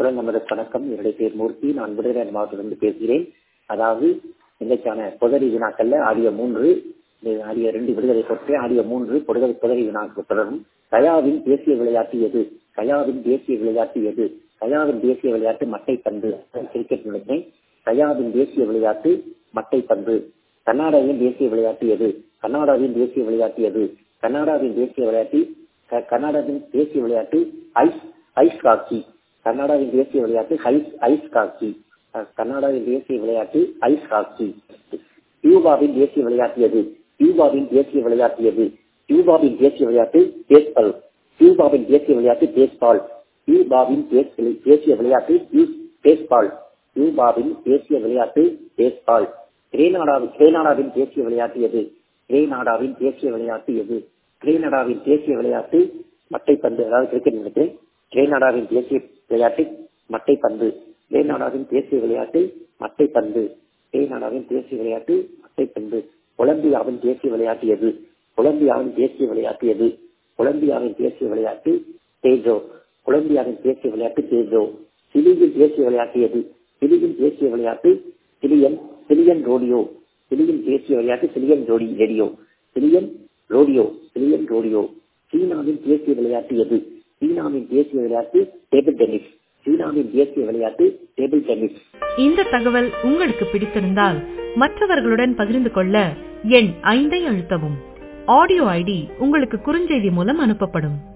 குரல் நமது வணக்கம் என்னுடைய பேர் மூர்த்தி நான் விடுதலை மாவட்டத்திலிருந்து பேசுகிறேன் அதாவது இன்னைக்கான புதறி வினாக்கள்ல ஆடியோ மூன்று ஆடியோ ரெண்டு விடுதலை பொறுத்து ஆடியோ மூன்று புதறி புதறி வினாக்கு தொடரும் கயாவின் தேசிய விளையாட்டு எது கயாவின் தேசிய விளையாட்டு எது கயாவின் தேசிய விளையாட்டு மட்டை பந்து கிரிக்கெட் நினைக்கிறேன் கயாவின் தேசிய விளையாட்டு மட்டை பந்து கர்நாடகாவின் தேசிய விளையாட்டு எது கர்நாடகாவின் தேசிய விளையாட்டு எது கர்நாடகாவின் தேசிய விளையாட்டு கர்நாடகாவின் தேசிய விளையாட்டு ஐஸ் ஐஸ் காக்கி கர்நாடகாவின் தேசிய விளையாட்டு ஐஸ் ஐஸ் காக்கி கர்நாடகாவின் தேசிய விளையாட்டு ஐஸ் ஹாக்கி கியூபாவின் தேசிய விளையாட்டு எது கியூபாவின் தேசிய விளையாட்டு எது கியூபாவின் தேசிய விளையாட்டு பேஸ்பால் கியூபாவின் தேசிய விளையாட்டு பேஸ்பால் கியூபாவின் தேசிய விளையாட்டு பேஸ்பால் கியூபாவின் தேசிய விளையாட்டு பேஸ்பால் கிரேனாடாவின் கிரேனாடாவின் தேசிய விளையாட்டு எது கிரேனாடாவின் தேசிய விளையாட்டு எது கிரேனடாவின் தேசிய விளையாட்டு மட்டைப்பந்து அதாவது கிரிக்கெட் நினைக்கிறேன் கிரேனடாவின் தேசிய விளையாட்டு மட்டைப்பந்து கிரேனடாவின் தேசிய விளையாட்டு மட்டைப்பந்து கிரேனடாவின் தேசிய விளையாட்டு மட்டைப்பந்து கொலம்பியாவின் தேசிய விளையாட்டு எது கொலம்பியாவின் தேசிய விளையாட்டு எது கொலம்பியாவின் தேசிய விளையாட்டு தேஜோ கொலம்பியாவின் தேசிய விளையாட்டு தேஜோ சிலியின் தேசிய விளையாட்டு எது சிலியின் தேசிய விளையாட்டு சிலியன் சிலியன் ரோடியோ சிலியின் தேசிய விளையாட்டு சிலியன் ரோடி rodeo Chilean rodeo Chilean rodeo சீனாவின் தேசிய விளையாட்டு எது சீனாவின் தேசிய விளையாட்டு டேபிள் டென்னிஸ் சீனாவின் தேசிய விளையாட்டு டேபிள் டென்னிஸ் இந்த தகவல் உங்களுக்கு பிடித்திருந்தால் மற்றவர்களுடன் பகிர்ந்து கொள்ள எண் ஐந்தை அழுத்தவும் ஆடியோ ஐடி உங்களுக்கு குறுஞ்செய்தி மூலம் அனுப்பப்படும்